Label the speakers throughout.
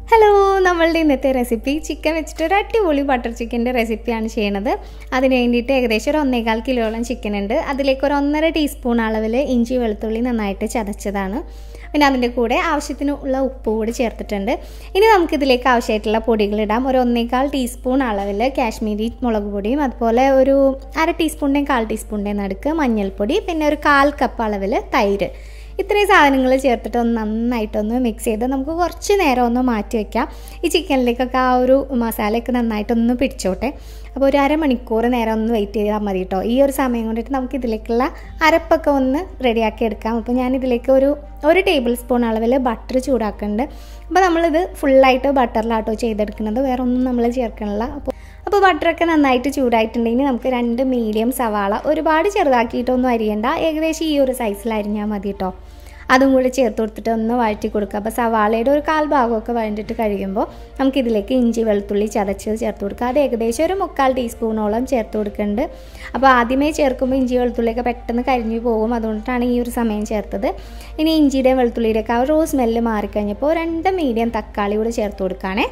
Speaker 1: hello നമ്മളുടെ ഇന്നത്തെ recipe chicken വെച്ചിട്ട് ഒരു അടിപൊളി ബട്ടർ ചിക്കൻ്റെ റെസിപ്പിയാണ് ചെയ്യണത് അതിന് വേണ്ടിയിട്ട് ഏകദേശം ഒരു ഒന്നേകാൽ കിലോളം ചിക്കൻ ഉണ്ട് അതിലേക്ക് ഒരു ഒന്നര ടീസ്പൂൺ അളവിൽ ഇഞ്ചി വെളുത്തുള്ളി നന്നായിട്ട് ചതച്ചതാണ് പിന്നെ അതിൻ്റെ കൂടെ ആവശ്യത്തിനുള്ള ഉപ്പ് കൂടി ചേർത്തിട്ടുണ്ട് ഇനി നമുക്കിതിലേക്ക് ആവശ്യമായിട്ടുള്ള പൊടികളിടാം ഒരു ഒന്നേകാൽ ടീസ്പൂൺ അളവിൽ കാശ്മീരി മുളക് പൊടിയും അതുപോലെ ഒരു അര ടീസ്പൂണിൻ്റെയും കാൽ ടീസ്പൂണിൻ്റെയും നടുക്ക് മഞ്ഞൾപ്പൊടി പിന്നെ ഒരു കാൽ കപ്പ് അളവിൽ തൈര് ഇത്രയും സാധനങ്ങൾ ചേർത്തിട്ട് ഒന്ന് നന്നായിട്ടൊന്ന് മിക്സ് ചെയ്ത് നമുക്ക് കുറച്ച് നേരം ഒന്ന് മാറ്റി വയ്ക്കാം ഈ ചിക്കനിലേക്കൊക്കെ ആ ഒരു മസാലയൊക്കെ നന്നായിട്ടൊന്ന് പിടിച്ചോട്ടെ അപ്പോൾ ഒരു അരമണിക്കൂർ നേരം ഒന്ന് വെയിറ്റ് ചെയ്താൽ മതി കേട്ടോ ഈ ഒരു സമയം കൊണ്ടിട്ട് നമുക്ക് ഇതിലേക്കുള്ള അരപ്പൊക്കെ ഒന്ന് റെഡിയാക്കി എടുക്കാം അപ്പോൾ ഞാൻ ഇതിലേക്ക് ഒരു ഒരു ടേബിൾ സ്പൂൺ അളവിൽ ബട്ടർ ചൂടാക്കുന്നുണ്ട് അപ്പോൾ നമ്മളിത് ഫുള്ളായിട്ട് ബട്ടറിലാട്ടോ ചെയ്തെടുക്കുന്നത് വേറെ ഒന്നും നമ്മൾ ചേർക്കണില്ല അപ്പോൾ അപ്പോൾ ബട്ടറൊക്കെ നന്നായിട്ട് ചൂടായിട്ടുണ്ടെങ്കിൽ നമുക്ക് രണ്ട് മീഡിയം സവാള ഒരുപാട് ചെറുതാക്കിയിട്ടൊന്നും അരിയണ്ട ഏകദേശം ഈ ഒരു സൈസിൽ അരിഞ്ഞാൽ മതി കേട്ടോ അതും കൂടി ചേർത്ത് കൊടുത്തിട്ട് ഒന്ന് വഴറ്റി കൊടുക്കുക അപ്പോൾ സവാളയുടെ ഒരു കാൽ ഭാഗമൊക്കെ വഴണ്ടിട്ട് കഴിയുമ്പോൾ നമുക്കിതിലേക്ക് ഇഞ്ചി വെളുത്തുള്ളി ചതച്ചത് ചേർത്ത് കൊടുക്കുക അത് ഏകദേശം ഒരു മുക്കാൽ ടീസ്പൂണോളം ചേർത്ത് കൊടുക്കുന്നുണ്ട് അപ്പോൾ ആദ്യമേ ചേർക്കുമ്പോൾ ഇഞ്ചി വെളുത്തുള്ളിയൊക്കെ പെട്ടെന്ന് കരിഞ്ഞു പോകും അതുകൊണ്ടാണ് ഈ ഒരു സമയം ചേർത്തത് ഇനി ഇഞ്ചിയുടെയും വെളുത്തുള്ളിയുടെയൊക്കെ ആ ഒരു സ്മെല്ല് മാറിക്കഴിഞ്ഞപ്പോൾ രണ്ട് മീഡിയം തക്കാളി കൂടി ചേർത്ത് കൊടുക്കുകയാണേ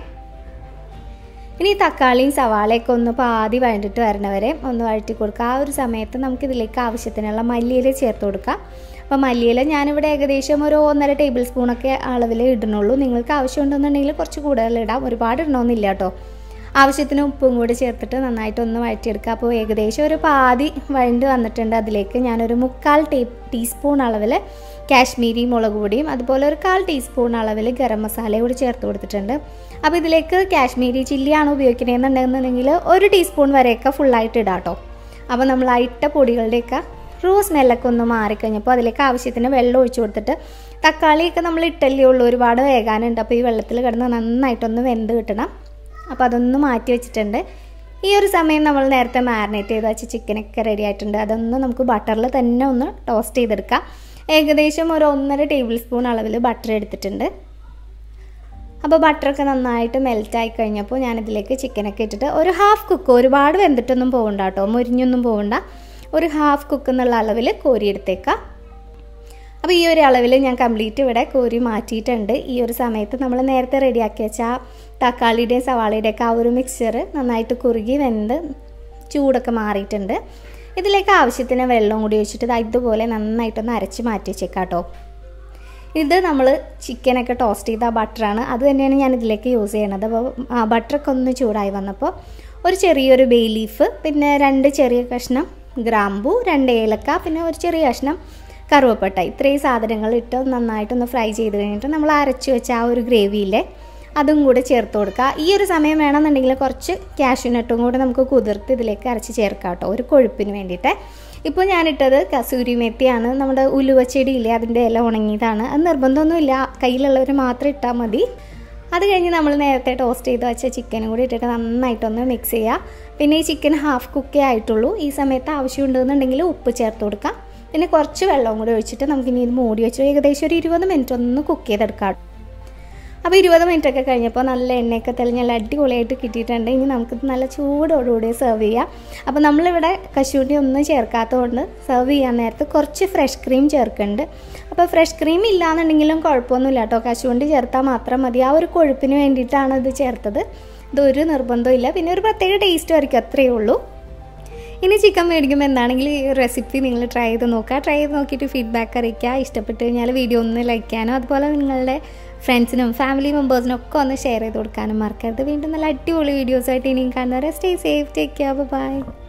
Speaker 1: ഇനി തക്കാളിയും സവാളയൊക്കെ ഒന്ന് പാതി വഴണ്ടിട്ട് വരണവരെ ഒന്ന് വഴറ്റി കൊടുക്കുക ആ ഒരു സമയത്ത് നമുക്കിതിലേക്ക് ആവശ്യത്തിനുള്ള മല്ലിയില ചേർത്ത് കൊടുക്കാം അപ്പോൾ മല്ലിയില ഞാനിവിടെ ഏകദേശം ഒരു ഒന്നര ടേബിൾ സ്പൂണൊക്കെ അളവിൽ ഇടണുള്ളൂ നിങ്ങൾക്ക് ആവശ്യമുണ്ടെന്നുണ്ടെങ്കിൽ കുറച്ച് കൂടുതൽ ഇടാം ഒരുപാട് ഇടണമെന്നില്ല കേട്ടോ ആവശ്യത്തിന് ഉപ്പും കൂടി ചേർത്തിട്ട് നന്നായിട്ടൊന്ന് വഴറ്റിയെടുക്കുക അപ്പോൾ ഏകദേശം ഒരു പാതി വഴണ്ട് വന്നിട്ടുണ്ട് അതിലേക്ക് ഞാനൊരു മുക്കാൽ ടീ ടീസ്പൂൺ അളവിൽ കാശ്മീരി മുളക് പൊടിയും അതുപോലെ ഒരു കാൽ ടീസ്പൂൺ അളവിൽ ഗരം മസാലയും കൂടി ചേർത്ത് കൊടുത്തിട്ടുണ്ട് അപ്പോൾ ഇതിലേക്ക് കാശ്മീരി ചില്ലിയാണ് ഉപയോഗിക്കണമെന്നുണ്ടെന്നുണ്ടെങ്കിൽ ഒരു ടീസ്പൂൺ വരെയൊക്കെ ഫുള്ളായിട്ട് ഇടാം കേട്ടോ അപ്പോൾ നമ്മൾ ആ ഇട്ട പൊടികളുടെയൊക്കെ റൂ സ്മെല്ലൊക്കെ ഒന്ന് മാറിക്കഴിഞ്ഞപ്പോൾ അതിലേക്ക് ആവശ്യത്തിന് വെള്ളം ഒഴിച്ചു കൊടുത്തിട്ട് തക്കാളിയൊക്കെ നമ്മൾ ഇട്ടല്ലേ ഉള്ളൂ ഒരുപാട് വേകാനുണ്ട് അപ്പോൾ ഈ വെള്ളത്തിൽ കിടന്ന് നന്നായിട്ടൊന്ന് വെന്ത് കിട്ടണം അപ്പോൾ അതൊന്ന് മാറ്റി വെച്ചിട്ടുണ്ട് ഈ ഒരു സമയം നമ്മൾ നേരത്തെ മാരിനേറ്റ് ചെയ്ത് വെച്ച ചിക്കനൊക്കെ റെഡി ആയിട്ടുണ്ട് അതൊന്ന് നമുക്ക് ബട്ടറിൽ തന്നെ ഒന്ന് ടോസ്റ്റ് ചെയ്തെടുക്കാം ഏകദേശം ഒരു ഒന്നര ടേബിൾ സ്പൂൺ അളവിൽ ബട്ടർ എടുത്തിട്ടുണ്ട് അപ്പോൾ ബട്ടറൊക്കെ നന്നായിട്ട് മെൽറ്റായി കഴിഞ്ഞപ്പോൾ ഞാനിതിലേക്ക് ചിക്കനൊക്കെ ഇട്ടിട്ട് ഒരു ഹാഫ് കുക്ക് ഒരുപാട് വെന്തിട്ടൊന്നും പോകണ്ട കേട്ടോ മുരിഞ്ഞൊന്നും പോകണ്ട ഒരു ഹാഫ് കുക്ക് എന്നുള്ള അളവിൽ കോരിയെടുത്തേക്കാം അപ്പോൾ ഈ ഒരു അളവിൽ ഞാൻ കംപ്ലീറ്റ് ഇവിടെ കോരി മാറ്റിയിട്ടുണ്ട് ഈ ഒരു സമയത്ത് നമ്മൾ നേരത്തെ റെഡിയാക്കി വെച്ച ആ തക്കാളിയുടെയും സവാളയുടെയൊക്കെ ആ ഒരു മിക്സ്ചർ നന്നായിട്ട് കുറുകി വെന്ത് ചൂടൊക്കെ മാറിയിട്ടുണ്ട് ഇതിലേക്ക് ആവശ്യത്തിന് വെള്ളം കൂടി ഒഴിച്ചിട്ട് ഇതുപോലെ നന്നായിട്ടൊന്ന് അരച്ച് മാറ്റി വെച്ചേക്കാം കേട്ടോ ഇത് നമ്മൾ ചിക്കനൊക്കെ ടോസ്റ്റ് ചെയ്ത ബട്ടറാണ് അത് തന്നെയാണ് ഞാൻ ഇതിലേക്ക് യൂസ് ചെയ്യണത് അപ്പോൾ ബട്ടറൊക്കെ ഒന്ന് ചൂടായി വന്നപ്പോൾ ഒരു ചെറിയൊരു ബേ ലീഫ് പിന്നെ രണ്ട് ചെറിയ കഷ്ണം ഗ്രാമ്പു രണ്ട് ഏലക്ക പിന്നെ ഒരു ചെറിയ കഷ്ണം കറുവപ്പട്ട ഇത്രയും സാധനങ്ങൾ ഇട്ട് നന്നായിട്ടൊന്ന് ഫ്രൈ ചെയ്ത് കഴിഞ്ഞിട്ട് നമ്മൾ അരച്ച് വെച്ച ആ ഒരു ഗ്രേവിയിലെ അതും കൂടെ ചേർത്ത് കൊടുക്കുക ഈ ഒരു സമയം വേണമെന്നുണ്ടെങ്കിൽ കുറച്ച് കാഷ്യൂനട്ടും കൂടെ നമുക്ക് കുതിർത്ത് ഇതിലേക്ക് അരച്ച് ചേർക്കാം കേട്ടോ ഒരു കൊഴുപ്പിന് വേണ്ടിയിട്ട് ഇപ്പോൾ ഞാനിട്ടത് കസൂരി മെത്തിയാണ് നമ്മുടെ ഉലുവച്ചെടിയില്ലേ അതിൻ്റെ ഇല ഉണങ്ങിയതാണ് അത് നിർബന്ധമൊന്നുമില്ല കയ്യിലുള്ളവർ മാത്രം ഇട്ടാൽ മതി അത് കഴിഞ്ഞ് നമ്മൾ നേരത്തെ ടോസ്റ്റ് ചെയ്ത് വെച്ച ചിക്കനും കൂടി ഇട്ടിട്ട് നന്നായിട്ടൊന്ന് മിക്സ് ചെയ്യുക പിന്നെ ഈ ചിക്കൻ ഹാഫ് കുക്കേ ആയിട്ടുള്ളൂ ഈ സമയത്ത് ആവശ്യമുണ്ടെന്നുണ്ടെങ്കിൽ ഉപ്പ് ചേർത്ത് കൊടുക്കാം പിന്നെ കുറച്ച് വെള്ളവും കൂടി ഒഴിച്ചിട്ട് നമുക്കിനി ഇത് മൂടി വെച്ച് ഏകദേശം ഒരു ഇരുപത് മിനിറ്റ് ഒന്ന് കുക്ക് ചെയ്തെടുക്കാം അപ്പോൾ ഇരുപത് മിനിറ്റ് ഒക്കെ കഴിഞ്ഞപ്പോൾ നല്ല എണ്ണയൊക്കെ തെളിഞ്ഞ് നല്ല അടിപൊളിയായിട്ട് കിട്ടിയിട്ടുണ്ട് ഇനി നമുക്ക് നല്ല ചൂടോടുകൂടി സെർവ് ചെയ്യാം അപ്പോൾ നമ്മളിവിടെ കശൂരി ഒന്നും ചേർക്കാത്തതുകൊണ്ട് സെർവ് ചെയ്യാൻ നേരത്ത് കുറച്ച് ഫ്രഷ് ക്രീം ചേർക്കുന്നുണ്ട് അപ്പോൾ ഫ്രഷ് ക്രീം ഇല്ലാന്നുണ്ടെങ്കിലും കുഴപ്പമൊന്നുമില്ല കേട്ടോ കശുവണ്ടി ചേർത്താൽ മാത്രം മതി ആ ഒരു കൊഴുപ്പിന് വേണ്ടിയിട്ടാണ് ഇത് ചേർത്തത് ഇതൊരു നിർബന്ധമില്ല പിന്നെ ഒരു പ്രത്യേക ടേസ്റ്റ് ആയിരിക്കും അത്രയേ ഉള്ളൂ ഇനി ചിക്കൻ മേടിക്കുമ്പോൾ എന്താണെങ്കിലും ഈ റെസിപ്പി നിങ്ങൾ ട്രൈ ചെയ്ത് നോക്കുക ട്രൈ ചെയ്ത് നോക്കിയിട്ട് ഫീഡ്ബാക്ക് അറിയിക്കുക ഇഷ്ടപ്പെട്ട് കഴിഞ്ഞാൽ വീഡിയോ ഒന്ന് ലൈക്ക് ചെയ്യാനോ അതുപോലെ നിങ്ങളുടെ ഫ്രണ്ട്സിനും ഫാമിലി മെമ്പേഴ്സിനും ഒക്കെ ഒന്ന് ഷെയർ ചെയ്ത് കൊടുക്കാനും മറക്കരുത് വീണ്ടും നല്ല അടിപൊളി വീഡിയോസായിട്ട് ഇനിയും കാണുന്നവരെ stay safe take care by